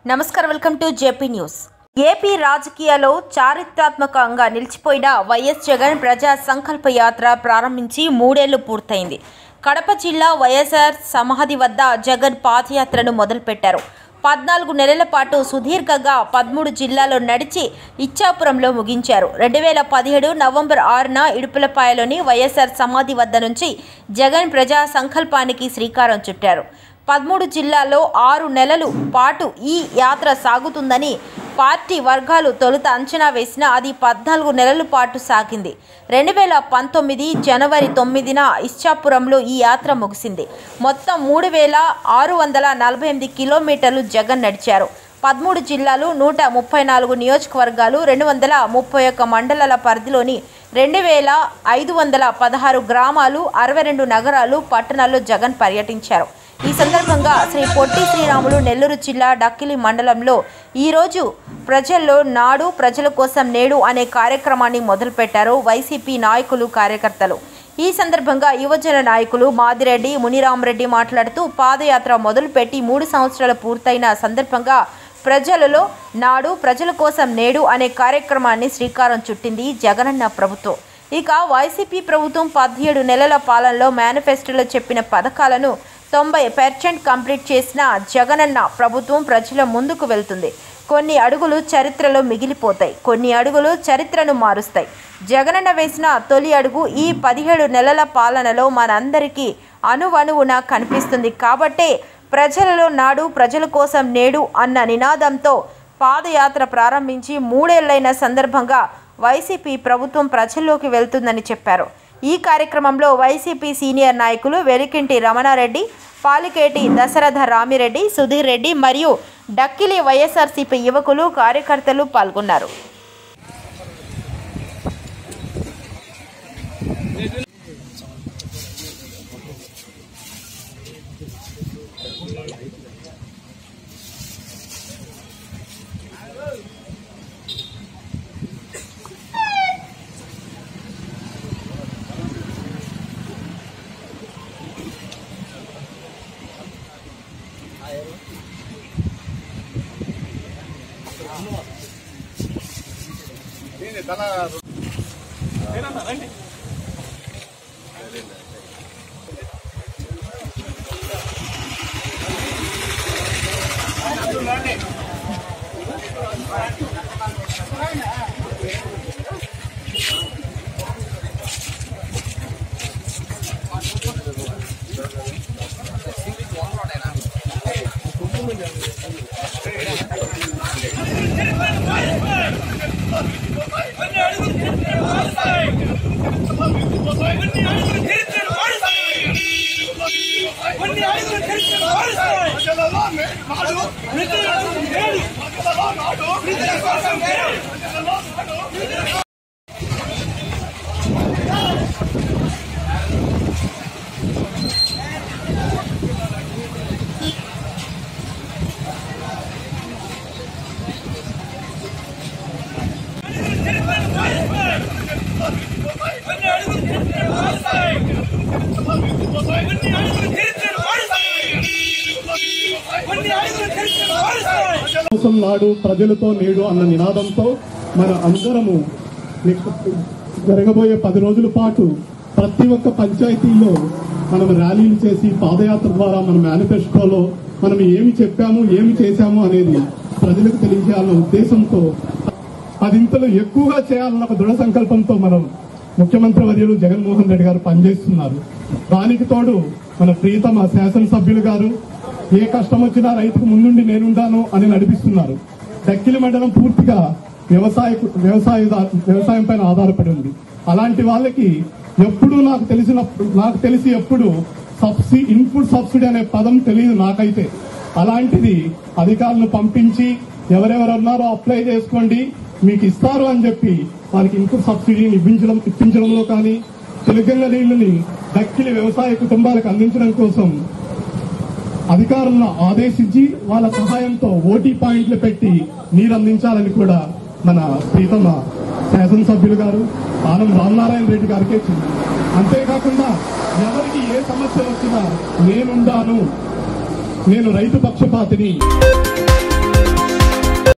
నమస్కారం welcome to JP news AP రాజకీయాల్లో చారిత్రాత్మకంగా నిలిచిపోయిన వైఎస్ జగన్ ప్రజా సంకల్ప యాత్ర ప్రారంభించి మూడేళ్లు పూర్తయింది కడప జిల్లా వైఎస్ఆర్ సమాధి వద్ద జగన్ పాదయాత్రను మొదలుపెట్టారు పద్నాలుగు నెలల పాటు సుదీర్ఘంగా పదమూడు జిల్లాలో నడిచి ఇచ్చాపురంలో ముగించారు రెండు వేల పదిహేడు నవంబర్ ఆరున ఇడుపులపాయలోని వైఎస్ఆర్ సమాధి వద్ద నుంచి జగన్ ప్రజా సంకల్పానికి శ్రీకారం చుట్టారు పదమూడు జిల్లాల్లో ఆరు నెలలు పాటు ఈ యాత్ర సాగుతుందని పార్టీ వర్గాలు తొలుత అంచనా వేసినా అది పద్నాలుగు నెలల పాటు సాగింది రెండు వేల పంతొమ్మిది జనవరి తొమ్మిదిన ఇచ్చాపురంలో ఈ యాత్ర ముగిసింది మొత్తం మూడు వేల ఆరు వందల నలభై ఎనిమిది కిలోమీటర్లు జగన్ నడిచారు పదమూడు జిల్లాలు నూట ముప్పై నాలుగు నియోజకవర్గాలు రెండు వందల ముప్పై ఒక్క మండలాల పరిధిలోని రెండు వేల ఐదు వందల పదహారు గ్రామాలు అరవై రెండు నగరాలు పట్టణాల్లో జగన్ పర్యటించారు ఈ సందర్భంగా శ్రీ పొట్టి శ్రీరాములు నెల్లూరు జిల్లా డక్కిలి మండలంలో ఈరోజు ప్రజల్లో నాడు ప్రజల కోసం నేడు అనే కార్యక్రమాన్ని మొదలుపెట్టారు వైసీపీ నాయకులు కార్యకర్తలు ఈ సందర్భంగా యువజన నాయకులు మాదిరెడ్డి మునిరామరెడ్డి మాట్లాడుతూ పాదయాత్ర మొదలుపెట్టి మూడు సంవత్సరాలు పూర్తయిన సందర్భంగా ప్రజలలో నాడు ప్రజల కోసం నేడు అనే కార్యక్రమాన్ని శ్రీకారం చుట్టింది జగనన్న ప్రభుత్వం ఇక వైసీపీ ప్రభుత్వం పదిహేడు నెలల పాలనలో మేనిఫెస్టోలో చెప్పిన పథకాలను తొంభై పర్సెంట్ కంప్లీట్ చేసిన జగనన్న ప్రభుత్వం ప్రజల ముందుకు వెళ్తుంది కొన్ని అడుగులు చరిత్రలో మిగిలిపోతాయి కొన్ని అడుగులు చరిత్రను మారుస్తాయి జగనన్న వేసిన తొలి అడుగు ఈ పదిహేడు నెలల పాలనలో మనందరికీ అణువణువున కనిపిస్తుంది కాబట్టే ప్రజలలో నాడు ప్రజల కోసం నేడు అన్న నినాదంతో పాదయాత్ర ప్రారంభించి మూడేళ్లైన సందర్భంగా వైసీపీ ప్రభుత్వం ప్రజల్లోకి వెళ్తుందని చెప్పారు ఈ కార్యక్రమంలో వైసీపీ సీనియర్ నాయకులు వెలికింటి రమణారెడ్డి పాలికేటి దశరథ రామిరెడ్డి సుధీర్ రెడ్డి మరియు డక్కిలి వైఎస్ఆర్సీపీ యువకులు కార్యకర్తలు పాల్గొన్నారు కోసం నాడు ప్రజలతో నేడు అన్న నినాదంతో మన అందరము నెక్స్ట్ జరగబోయే పది రోజుల పాటు ప్రతి ఒక్క పంచాయతీలో మనం ర్యాలీలు చేసి పాదయాత్ర ద్వారా మన మేనిఫెస్టోలో మనం ఏమి చెప్పాము ఏమి చేశాము అనేది ప్రజలకు తెలియజేయాలన్న ఉద్దేశంతో పదింతలు ఎక్కువగా చేయాలన్న ఒక దృఢ సంకల్పంతో మనం ముఖ్యమంత్రి వర్యులు జగన్మోహన్ రెడ్డి గారు పనిచేస్తున్నారు దానికి తోడు మన ప్రీతమ శాసనసభ్యులు గారు ఏ కష్టం వచ్చినా రైతుకు ముందుండి నేనుంటాను అని నడిపిస్తున్నారు దక్కిలి మండలం పూర్తిగా వ్యవసాయ వ్యవసాయ వ్యవసాయం పైన ఆధారపడి ఉంది అలాంటి వాళ్ళకి ఎప్పుడు నాకు తెలిసిన నాకు తెలిసి ఎప్పుడు సబ్సిడీ ఇన్పుట్ సబ్సిడీ అనే పదం తెలియదు నాకైతే అలాంటిది అధికారులను పంపించి ఎవరెవరు ఉన్నారో అప్లై చేసుకోండి మీకు ఇస్తారు అని చెప్పి వారికి ఇన్పుట్ సబ్సిడీని ఇప్పించడం ఇప్పించడంలో కానీ తెలుగంగ నీళ్లని దక్కిలి వ్యవసాయ కుటుంబాలకు అందించడం కోసం అధికారులను ఆదేశించి వాళ్ళ సహాయంతో ఓటీ పాయింట్లు పెట్టి నీరు అందించాలని కూడా మన ప్రీతమ శాసనసభ్యులు గారు ఆనం రామనారాయణ రెడ్డి గారికే ఇచ్చింది అంతేకాకుండా ఎవరికి ఏ సమస్యలు వచ్చినా నేనుండాను నేను రైతు పక్షపాతిని